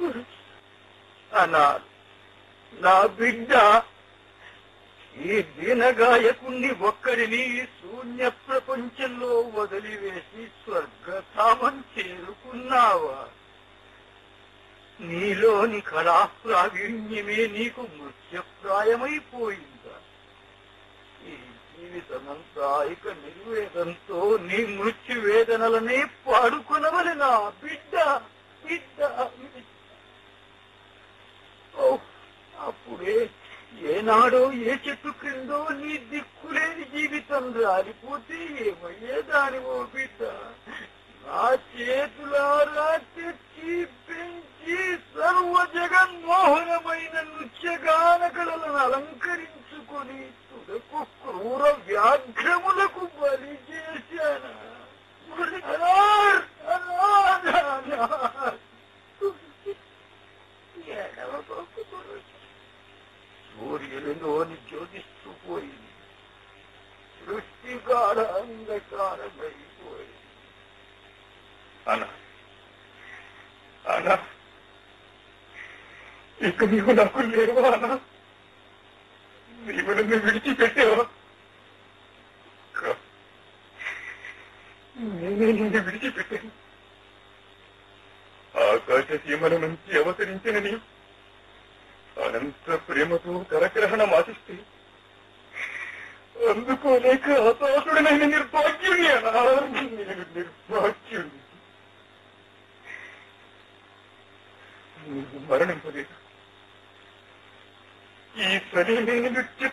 అన్నారు నా బిడ్డ ఈ దీనగాయకుణ్ణి ఒక్కడిని శూన్య ప్రపంచంలో వదిలివేసి స్వర్గధామం చేరుకున్నావా నీలోని కళా ప్రావీణ్యమే నీకు మృత్యప్రాయమైపోయిందా ఈ జీవితమంతా ఇక నిర్వేదంతో నీ మృత్యు వేదనలనే పాడుకొనవలెనా బిడ్డ బిడ్డ బిడ్డ. ఓ, అప్పుడే ఏనాడో ఏ చెట్టు క్రిందో నీ దిక్కులేని జీవితం రాలిపోతే ఏమయ్యేదానివో బిడ్డ నా చేతులారా తెచ్చి పెంచి సర్వ జగన్మోహనమైన నృత్యగాన కళలను అలంకరించుకొని తుదకు క్రూర వ్యాఘ్రములకు బలి చేశానా అనార్, అనార్, అనార్. ఎడవబోకు గురుజీ. సూర్యుడిలోని జ్యోతిస్తూ పోయింది సృష్టికార అంధకారమైపోయింది అనా అనా ఇక నీవు నాకు లేవా అనా నీవు నన్ను విడిచిపెట్టావా కా- నేనే నిన్ను విడిచిపెట్టాను ఆకాశ సీమల నుంచి అవతరించిన నీవు అనంత ప్రేమతో కరగ్రహణం ఆశిస్తే అందుకోలేక హతాశుడనైన నిర్భాగ్యుని అనా నేను నిర్భాగ్యుని నువ్వు మరణింపలేదు ఈ సరి నేను